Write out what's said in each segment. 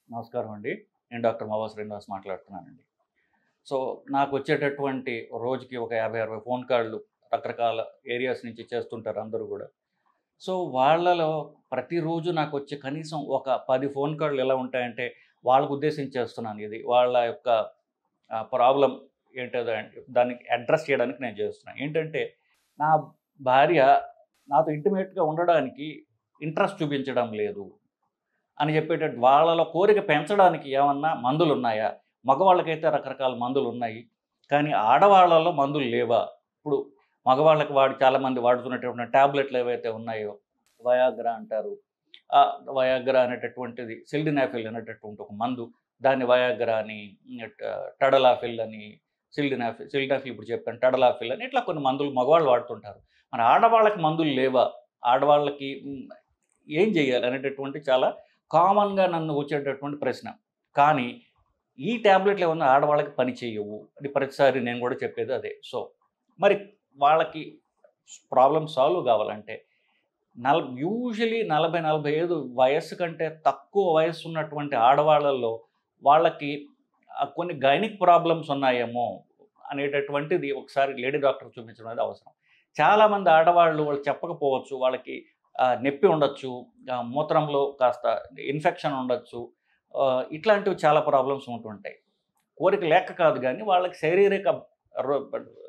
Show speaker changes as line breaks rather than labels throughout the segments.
నమస్కారం అండి నేను డాక్టర్ మవా శ్రీనివాస్ మాట్లాడుతున్నానండి సో నాకు వచ్చేటటువంటి రోజుకి ఒక యాభై అరవై ఫోన్ కాళ్ళు రకరకాల ఏరియాస్ నుంచి చేస్తుంటారు అందరూ కూడా సో వాళ్ళలో ప్రతిరోజు నాకు వచ్చే కనీసం ఒక పది ఫోన్ కాళ్ళు ఎలా ఉంటాయంటే వాళ్ళకు ఉద్దేశించి చేస్తున్నాను ఇది వాళ్ళ యొక్క ప్రాబ్లం ఏంటో దాన్ని- దానికి అడ్రస్ చేయడానికి నేను చేస్తున్నాను ఏంటంటే నా భార్య నాతో ఇంటిమేట్గా ఉండడానికి ఇంట్రెస్ట్ చూపించడం లేదు అని చెప్పేటట్టు వాళ్ళలో కోరిక పెంచడానికి ఏమన్నా మందులు ఉన్నాయా మగవాళ్ళకైతే రకరకాల మందులు ఉన్నాయి కానీ ఆడవాళ్ళలో మందులు లేవా ఇప్పుడు మగవాళ్ళకి వాడు చాలామంది వాడుతున్నటువంటి ట్యాబ్లెట్లు ఏవైతే ఉన్నాయో వయాగ్రా అంటారు ఆ వయాగ్రా అనేటటువంటిది సిల్డినాఫిల్ అనేటటువంటి ఒక మందు దాన్ని వయాగ్రా అని ట- టడలాఫిల్ అని సిల్డినాఫిల్ సిల్డినాఫిల్ ఇప్పుడు చెప్పాను టడలాఫిల్ అని ఇట్లా కొన్ని మందులు మగవాళ్ళు వాడుతుంటారు మన ఆడవాళ్ళకి మందులు లేవా ఆడవాళ్ళకి మ్, ఏం చేయాలి అనేటటువంటి చాలా కామన్గా నన్ను వచ్చేటటువంటి ప్రశ్న కానీ ఈ ట్యాబ్లెట్లు ఏమన్నా ఆడవాళ్ళకి పని చేయవు అది ప్రతిసారి నేను కూడా చెప్పేది అదే సో మరి వాళ్ళకి ప్రాబ్లం సాల్వ్ కావాలంటే నల్ యూజువలీ నలభై నలభై ఐదు వయస్సు కంటే తక్కువ వయస్సు ఉన్నటువంటి ఆడవాళ్ళల్లో వాళ్ళకి ఆ కొన్ని గైనిక్ ప్రాబ్లమ్స్ ఉన్నాయేమో అనేటటువంటిది ఒకసారి లేడీ డాక్టర్ చూపించడం అనేది అవసరం చాలామంది ఆడవాళ్ళు వాళ్ళు చెప్పకపోవచ్చు వాళ్ళకి ఆ, నొప్పి ఉండొచ్చు ఆ, మూత్రంలో కాస్త ఇన్ఫెక్షన్ ఉండొచ్చు ఆ, ఇట్లాంటివి చాలా ప్రాబ్లమ్స్ ఉంటుంటాయి కోరిక లేక కాదు కానీ వాళ్ళకి శారీరక రో-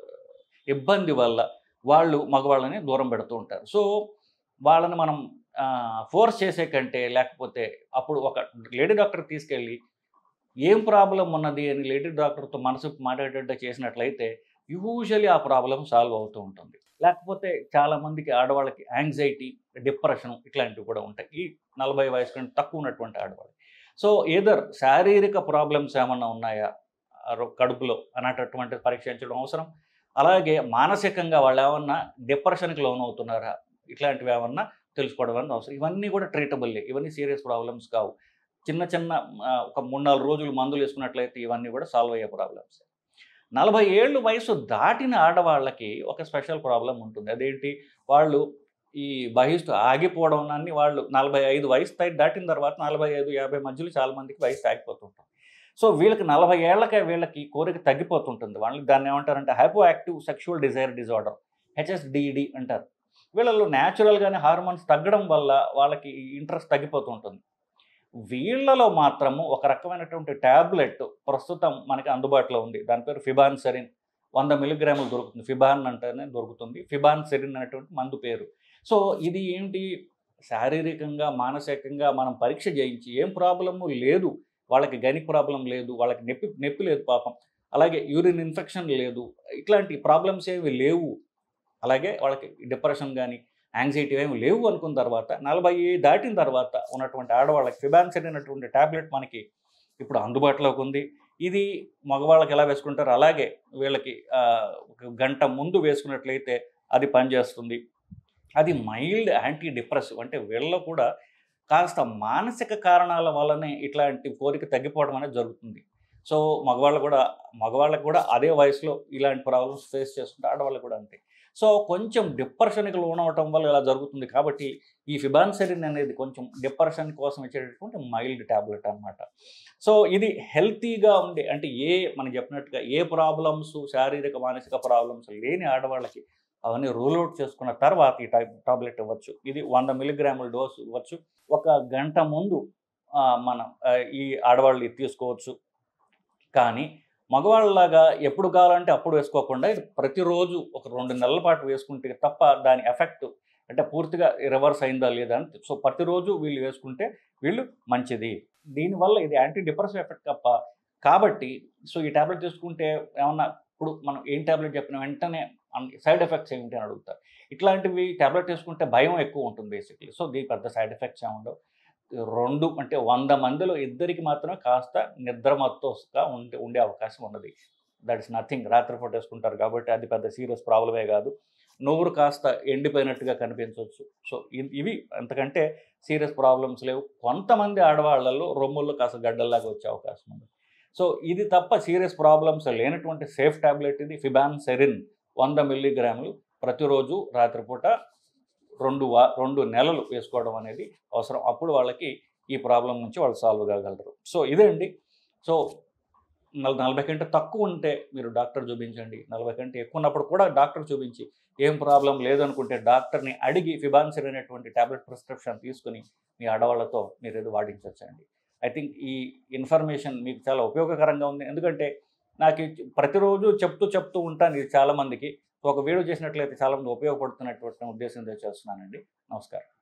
ఇబ్బంది వల్ల వాళ్ళు మగవాళ్ళని దూరం పెడుతూ ఉంటారు సో వాళ్ళని మనం ఫోర్స్ చేసే కంటే లేకపోతే అప్పుడు ఒక లేడీ డాక్టర్ తీసుకెళ్ళి ఏం ప్రాబ్లం ఉన్నది అని లేడీ డాక్టర్తో మనసు మాట్లాడేటట్టు చేసినట్లయితే యూజువలీ ఆ ప్రాబ్లం సాల్వ్ అవుతూ ఉంటుంది లేకపోతే చాలామందికి ఆడవాళ్ళకి యాంగ్జైటీ డిప్రెషన్ ఇట్లాంటివి కూడా ఉంటాయి ఈ నలభై వయసు కంటే తక్కువ ఉన్నటువంటి ఆడవాళ్ళు సో ఏదర్ శారీరక ప్రాబ్లమ్స్ ఏమన్నా ఉన్నాయా ఆ రొ- కడుపులో అనేటటువంటి పరీక్షించడం అవసరం అలాగే మానసికంగా వాళ్ళు ఏమన్నా డిప్రెషన్కి లోన్ అవుతున్నారా ఇట్లాంటివి ఏమన్నా తెలుసుకోవడం అనేది అవసరం ఇవన్నీ కూడా ట్రీటబుల్లే ఇవన్నీ సీరియస్ ప్రాబ్లమ్స్ కావు చిన్న చిన్న ఆ, ఒక మూడు నాలుగు రోజులు మందులు వేసుకున్నట్లయితే ఇవన్నీ కూడా సాల్వ్ అయ్యే ప్రాబ్లమ్స్ నలభై ఏళ్ళు వయసు దాటిన ఆడవాళ్ళకి ఒక స్పెషల్ ప్రాబ్లం ఉంటుంది అదేంటి వాళ్ళు ఈ బహిష్టు ఆగిపోవడం అన్ని వాళ్ళు నలభై ఐదు వయసు దా- దాటిన తర్వాత నలభై ఐదు యాభై మధ్యలో చాలా మందికి వయసు ఆగిపోతుంటుంది సో వీళ్ళకి నలభై ఏళ్ళకే వీళ్ళకి కోరిక తగ్గిపోతుంటుంది వాళ్ళకి దాన్ని ఏమంటారంటే hypo active sexual desire disorder HSDD అంటారు వీళ్ళలో న్యాచురల్గానే హార్మోన్స్ తగ్గడం వల్ల వాళ్ళకి ఇంట్రెస్ట్ తగ్గిపోతుంటుంది వీళ్ళలో మాత్రము ఒక రకమైనటువంటి ట్యాబ్లెట్ ప్రస్తుతం మనకి అందుబాటులో ఉంది దాని పేరు ఫిబాన్ సెరిన్ వంద మిలిగ్రాములు దొరుకుతుంది ఫిబాన్ అంటేనే దొరుకుతుంది ఫిబాన్ సెరిన్ అనేటువంటి మందు పేరు సో ఇది ఏంటి శారీరకంగా మానసికంగా మనం పరీక్ష చేయించి ఏం ప్రాబ్లము లేదు వాళ్ళకి గని ప్రాబ్లం లేదు వాళ్ళకి నొప్పి నొప్పి లేదు పాపం అలాగే యూరిన్ ఇన్ఫెక్షన్ లేదు ఇట్లాంటి ప్రాబ్లమ్స్ ఏమి లేవు అలాగే వాళ్ళకి డిప్రెషన్ కానీ యాంగ్జైటీ ఏమి లేవు అనుకున్న తర్వాత నలభై దాటిన తర్వాత ఉన్నటువంటి ఆడవాళ్ళకి ఫిబాన్సెన్ అనేటువంటి ట్యాబ్లెట్ మనకి ఇప్పుడు అందుబాటులోకి ఉంది ఇది మగవాళ్ళకి ఎలా వేసుకుంటారో అలాగే వీళ్ళకి ఆ, ఒక గంట ముందు వేసుకున్నట్లయితే అది పనిచేస్తుంది అది మైల్డ్ యాంటీ డిప్రెసివ్ అంటే వీళ్ళలో కూడా కాస్త మానసిక కారణాల వల్లనే ఇట్లాంటి కోరిక తగ్గిపోవడం అనేది జరుగుతుంది సో మగవాళ్ళు కూడా మగవాళ్ళకి కూడా అదే వయసులో ఇలాంటి ప్రాబ్లమ్స్ ఫేస్ చేస్తుంటే ఆడవాళ్ళు కూడా అంతే సో కొంచెం డిప్రెషన్కి లోనవటం వల్ల ఇలా జరుగుతుంది కాబట్టి ఈ ఫిబాన్సెరిన్ అనేది కొంచెం డిప్రెషన్ కోసం ఇచ్చేటటువంటి మైల్డ్ ట్యాబ్లెట్ అన్నమాట సో ఇది హెల్తీగా ఉండే అంటే ఏ మనం చెప్పినట్టుగా ఏ ప్రాబ్లమ్స్ శారీరక మానసిక ప్రాబ్లమ్స్ లేని ఆడవాళ్ళకి అవన్నీ రూల్ అవుట్ చేసుకున్న తర్వాత ఈ టైప్ టాబ్లెట్ ఇవ్వచ్చు ఇది వంద మిలిగ్రాముల డోసు ఇవ్వచ్చు ఒక గంట ముందు ఆ, మనం ఆ, ఈ ఆడవాళ్ళు ఇది తీసుకోవచ్చు కానీ మగవాళ్ళలాగా ఎప్పుడు కావాలంటే అప్పుడు వేసుకోకుండా ఇది ప్రతిరోజు ఒక రెండు నెలల పాటు వేసుకుంటే తప్ప దాని ఎఫెక్ట్ అంటే పూర్తిగా రివర్స్ అయిందా లేదా అని సో ప్రతిరోజు వీళ్ళు వేసుకుంటే వీళ్ళు మంచిది దీనివల్ల ఇది యాంటీ డిప్రెసివ్ ఎఫెక్ట్ తప్ప కాబట్టి సో ఈ ట్యాబ్లెట్ తీసుకుంటే ఏమన్నా ఇప్పుడు మనం ఏం ట్యాబ్లెట్ చెప్పిన వెంటనే సైడ్ ఎఫెక్ట్స్ ఏమిటి అని అడుగుతారు ఇట్లాంటివి ట్యాబ్లెట్ తీసుకుంటే భయం ఎక్కువ ఉంటుంది బేసిక్లీ సో దీని పెద్ద సైడ్ ఎఫెక్ట్స్ ఏమి ఉండవు రెండు అంటే వంద మందిలో ఇద్దరికి మాత్రమే కాస్త నిద్రమత్తుగా ఉండే ఉండే అవకాశం ఉన్నది దట్ ఇస్ నథింగ్ రాత్రిపూట వేసుకుంటారు కాబట్టి అది పెద్ద సీరియస్ ప్రాబ్లమే కాదు నోరు కాస్త ఎండిపోయినట్టుగా కనిపించవచ్చు సో ఇ- ఇవి అంతకంటే సీరియస్ ప్రాబ్లమ్స్ లేవు కొంతమంది ఆడవాళ్ళలో రొమ్ముల్లో కాస్త గడ్డల్లాగా వచ్చే అవకాశం ఉంది సో ఇది తప్ప సీరియస్ ప్రాబ్లమ్స్ లేనటువంటి సేఫ్ టాబ్లెట్ ఇది ఫిబాన్ సెరిన్ వంద మిల్లీగ్రాములు ప్రతిరోజు రాత్రిపూట రెండు వా రెండు నెలలు వేసుకోవడం అనేది అవసరం అప్పుడు వాళ్ళకి ఈ ప్రాబ్లం నుంచి వాళ్ళు సాల్వ్ కాగలరు సో ఇదే అండి సో నల నలభై కంటే తక్కువ ఉంటే మీరు డాక్టర్ చూపించండి నలభై కంటే ఎక్కువ ఉన్నప్పుడు కూడా డాక్టర్ చూపించి ఏం ప్రాబ్లం లేదనుకుంటే డాక్టర్ని అడిగి ఫిబాన్సిర్ అనేటువంటి ట్యాబ్లెట్ ప్రిస్క్రిప్షన్ తీసుకుని మీ ఆడవాళ్ళతో మీరు ఏదో వాడించవచ్చండి ఐ థింక్ ఈ ఇన్ఫర్మేషన్ మీకు చాలా ఉపయోగకరంగా ఉంది ఎందుకంటే నాకు ఇది ప్రతిరోజు చెప్తూ చెప్తూ ఉంటాను ఇది చాలామందికి ఒక వీడియో చేసినట్లయితే చాలామంది ఉపయోగపడుతున్నటువంటి ఉద్దేశంతో చేస్తున్నానండి నమస్కారం